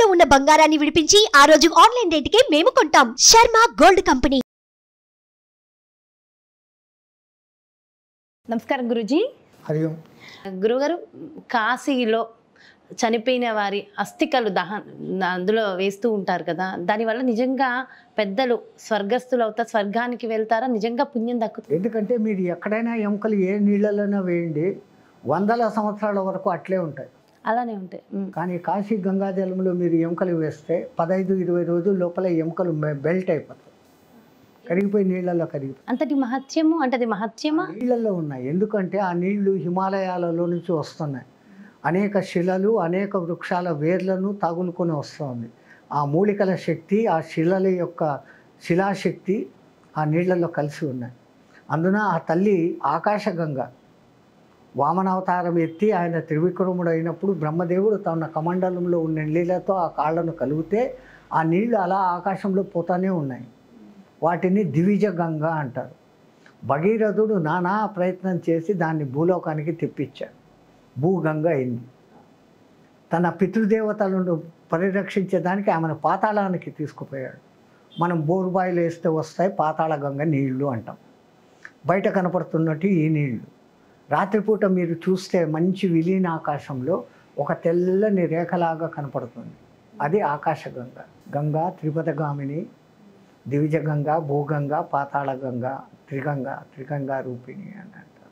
తాకట్టులో ఉన్న బంగారాన్ని విడిపించి ఆ రోజు ఆన్లైన్ రేటుకే మేము కొంటాం శర్మ గోల్డ్ కంపెనీ నమస్కారం గురుజీ హరి ఓం గురుగారు కాశీలో చనిపోయిన వారి అస్థికలు దహ అందులో వేస్తూ ఉంటారు కదా దానివల్ల నిజంగా పెద్దలు స్వర్గస్థులు అవుతా స్వర్గానికి వెళ్తారా నిజంగా పుణ్యం దక్కుతుంది ఎందుకంటే మీరు ఎక్కడైనా ఎముకలు ఏ నీళ్ళలోనే వేయండి వందల సంవత్సరాల వరకు అట్లే ఉంటాయి అలానే ఉంటాయి ఉమ్. కానీ కాశీ గంగా జలంలో మీరు ఎముకలు వేస్తే పదహైదు ఇరవై రోజుల లోపల ఎముకలు మె- బెల్ట్ అయిపోతాయి కరిగిపోయి నీళ్ళల్లో కరిగిపోయి అంతటి మహత్యము అంటే అది మహత్యమా నీళ్ళల్లో ఉన్నాయి ఎందుకంటే ఆ నీళ్లు హిమాలయాలలో నుంచి వస్తున్నాయి అనేక శిలలు అనేక వృక్షాల వేర్లను తగులుకొని వస్తుంది ఆ మూలికల శక్తి ఆ శిలల యొక్క శిలాశక్తి ఆ నీళ్ళల్లో కలిసి ఉన్నాయి అందున ఆ తల్లి ఆకాశగంగ వామనావతారం ఎత్తి ఆయన త్రివిక్రముడు అయినప్పుడు బ్రహ్మదేవుడు తన కమండలంలో ఉన్న నీళ్ళతో ఆ కాళ్ళను కలిగితే ఆ నీళ్లు అలా ఆకాశంలో పోతానే ఉన్నాయి వాటిని దివిజ గంగ అంటారు భగీరథుడు నానా ప్రయత్నం చేసి దాన్ని భూలోకానికి తెప్పించాడు భూగంగ అయింది తన పితృదేవతలను పరిరక్షించేదానికి ఆమెను పాతాళానికి తీసుకుపోయాడు మనం బోరుబాయిలు వేస్తే వస్తాయి పాతాళ గంగ నీళ్లు అంటాం బయట కనపడుతున్నట్టు ఈ నీళ్లు రాత్రిపూట మీరు చూస్తే మంచి విలీన ఆకాశంలో ఒక తెల్లని రేఖలాగా కనపడుతుంది అది ఆకాశగంగ గంగా త్రిపదగామిని దివిజ గంగ భూగంగ పాతాళ గంగ త్రిగంగ త్రిగంగా రూపిణి అని అంటారు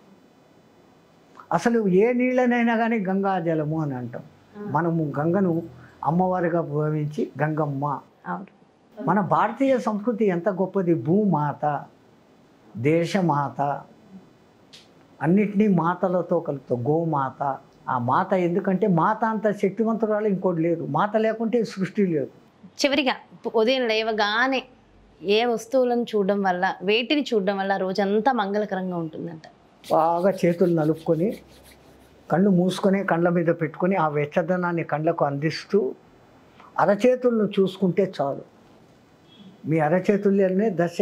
అసలు ఏ నీళ్ళనైనా కానీ గంగా జలము అని అంటాం మనము గంగను అమ్మవారిగా భావించి గంగమ్మ అవును మన భారతీయ సంస్కృతి ఎంత గొప్పది భూమాత దేశమాత అన్నిటినీ మాతలతో కలుపుతాం గోమాత ఆ మాత ఎందుకంటే మాత అంత శక్తివంతురాలు ఇంకోటి లేదు మాత లేకుంటే సృష్టి లేదు చివరిగా ఉదయం లేవగానే ఏ వస్తువులను చూడడం వల్ల వేటిని చూడడం వల్ల రోజంతా మంగళకరంగా ఉంటుందంట బాగా చేతులు నలుపుకొని కళ్ళు మూసుకొని కళ్ళ మీద పెట్టుకొని ఆ వెచ్చదనాన్ని కళ్ళకు అందిస్తూ అరచేతులను చూసుకుంటే చాలు మీ అరచేతుల్లోనే దశ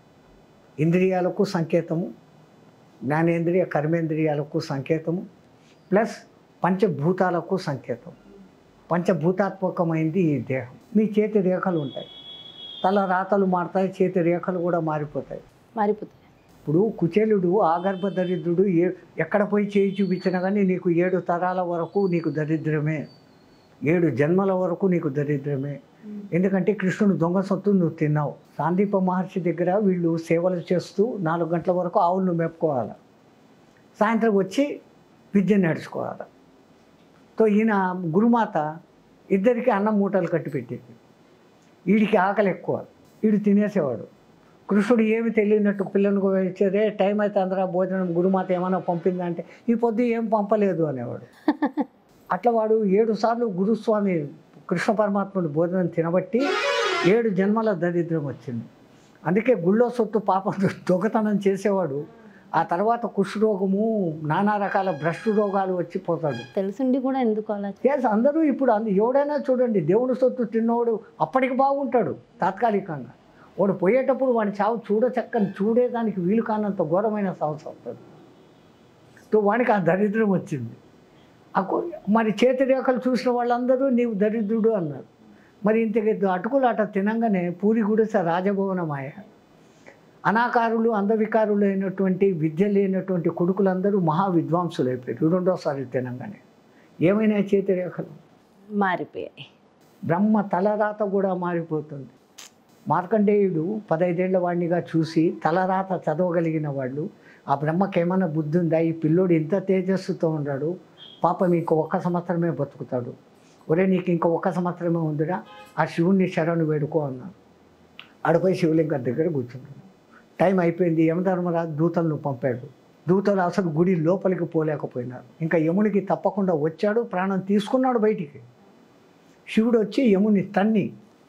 ఇంద్రియాలకు సంకేతము జ్ఞానేంద్రియ కర్మేంద్రియాలకు సంకేతము ప్లస్ పంచభూతాలకు సంకేతం పంచభూతాత్మకమైంది ఈ దేహం మీ చేతి రేఖలు ఉంటాయి తల రాతలు మారుతాయి చేతి రేఖలు కూడా మారిపోతాయి మారిపోతుంది ఇప్పుడు కుచేలుడు ఆగర్భ దరిద్రుడు ఏ ఎక్కడ పోయి చేయి చూపించినా కానీ నీకు ఏడు తరాల వరకు నీకు దరిద్రమే ఏడు జన్మల వరకు నీకు దరిద్రమే ఎందుకంటే కృష్ణుడు దొంగ సొత్తు నువ్వు తిన్నావు సాందీప మహర్షి దగ్గర వీళ్ళు సేవలు చేస్తూ నాలుగు గంటల వరకు ఆవులను మేపుకోవాలి సాయంత్రం వచ్చి విద్య నేర్చుకోవాలి తో ఈయన గురుమాత ఇద్దరికి అన్నం మూటలు కట్టి పెట్టేది వీడికి ఆకలి ఎక్కువ వీడు తినేసేవాడు కృష్ణుడు ఏమి తెలియనట్టు పిల్లలకు ఇచ్చేదే టైం అయితే అందరూ భోజనం గురుమాత ఏమైనా పంపిందంటే ఈ పొద్దు ఏం పంపలేదు అనేవాడు అట్లా వాడు ఏడు సార్లు గురుస్వామి కృష్ణ పరమాత్ముడు భోజనం తినబట్టి ఏడు జన్మల దరిద్రం వచ్చింది అందుకే గుళ్ళో సొత్తు పాపం దొంగతనం చేసేవాడు ఆ తర్వాత కుష్ఠరోగము నానా రకాల భ్రష్టు రోగాలు వచ్చి పోతాడు తెలుసుండి కూడా ఎందుకు అలా ఎస్ అందరూ ఇప్పుడు అందు ఎవడైనా చూడండి దేవుడి సొత్తు తిన్నోడు అప్పటికి బాగుంటాడు తాత్కాలికంగా వాడు పోయేటప్పుడు వాడి చావు చూడచక్కని చూడేదానికి వీలు కానంత ఘోరమైన సాగు వస్తుంది సో వానికి ఆ దరిద్రం వచ్చింది ఆ కో- మరి చేతి రేఖలు చూసిన వాళ్ళందరూ నీవు దరిద్రుడు అన్నారు మరి ఇంతకి అటుకులాట తినంగానే పూరి గుడిస రాజభవనమాయ అనాకారులు అందవికారులు అయినటువంటి విద్య లేనటువంటి కొడుకులందరూ మహా విద్వాంసులు అయిపోయారు రెండోసారి తినంగానే ఏమైనా చేతి రేఖలు మారిపోయాయి బ్రహ్మ తలరాత కూడా మారిపోతుంది మార్కండేయుడు పదైదేళ్ల వాడినిగా చూసి తలరాత చదవగలిగిన వాళ్ళు ఆ బ్రహ్మకి ఏమైనా బుద్ధి ఉందా ఈ పిల్లోడు ఇంత తేజస్సుతో ఉన్నాడు పాపం ఇంకో ఒక్క సంవత్సరమే బతుకుతాడు ఒరే నీకు ఇంకో ఒక్క సంవత్సరమే ఉందిరా ఆ శివుణ్ణి శరణు వేడుకో అన్నాడు ఆడపై శివలింగం దగ్గర కూర్చున్నాడు టైం అయిపోయింది యమధర్మరాజు దూతలను పంపాడు దూతలు అసలు గుడి లోపలికి పోలేకపోయినారు ఇంకా యమునికి తప్పకుండా వచ్చాడు ప్రాణం తీసుకున్నాడు బయటికి శివుడు వచ్చి యముని తన్ని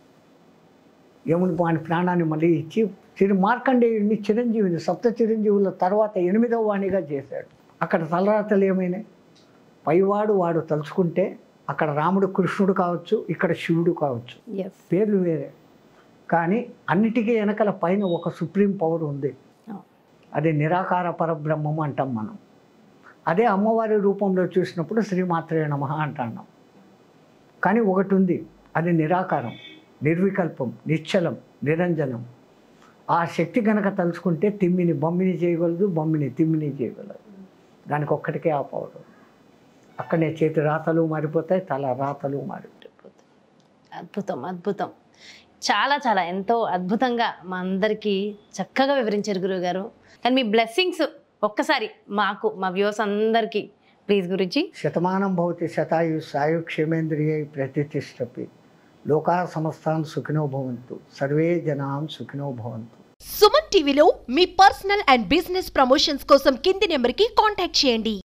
యముని వాని ప్రాణాన్ని మళ్ళీ ఇచ్చి చిరు మార్కండేయుడిని చిరంజీవిని సప్త చిరంజీవుల తర్వాత ఎనిమిదవ వాణిగా చేశాడు అక్కడ తలరాతలు ఏమైనాయి పైవాడు వాడు తలుచుకుంటే అక్కడ రాముడు కృష్ణుడు కావచ్చు ఇక్కడ శివుడు కావచ్చు ఎస్ పేర్లు వేరే కానీ అన్నిటికీ వెనకల పైన ఒక సుప్రీం పవర్ ఉంది అది నిరాకార పరబ్రహ్మం అంటాం మనం అదే అమ్మవారి రూపంలో చూసినప్పుడు శ్రీమాత్రే నమ అంటున్నాం కానీ ఒకటి ఉంది అది నిరాకారం నిర్వికల్పం నిశ్చలం నిరంజనం ఆ శక్తి కనుక తలుచుకుంటే తిమ్మిని బొమ్మిని చేయగలదు బొమ్మిని తిమ్మిని చేయగలదు దానికి ఒక్కటికే ఆ పవర్ ఉంది. అక్కడనే చేతి రాతలు మారిపోతాయి తల రాతలు మారిపోతాయి అద్భుతం అద్భుతం చాలా చాలా ఎంతో అద్భుతంగా మా అందరికీ చక్కగా వివరించారు గురువు గారు కానీ మీ బ్లెస్సింగ్స్ ఒక్కసారి మాకు మా వ్యూస్ అందరికీ ప్లీజ్ గురించి శతమానం భవతి శతాయు సాయు క్షేమేంద్రియ ప్రతిష్టపి లోకా సమస్తాన్ సుఖినో భవంతు సర్వే జనాం సుఖినో భవంతు సుమన్ టీవీలో మీ పర్సనల్ అండ్ బిజినెస్ ప్రమోషన్స్ కోసం కింది నెంబర్కి కాంటాక్ట్ చేయండి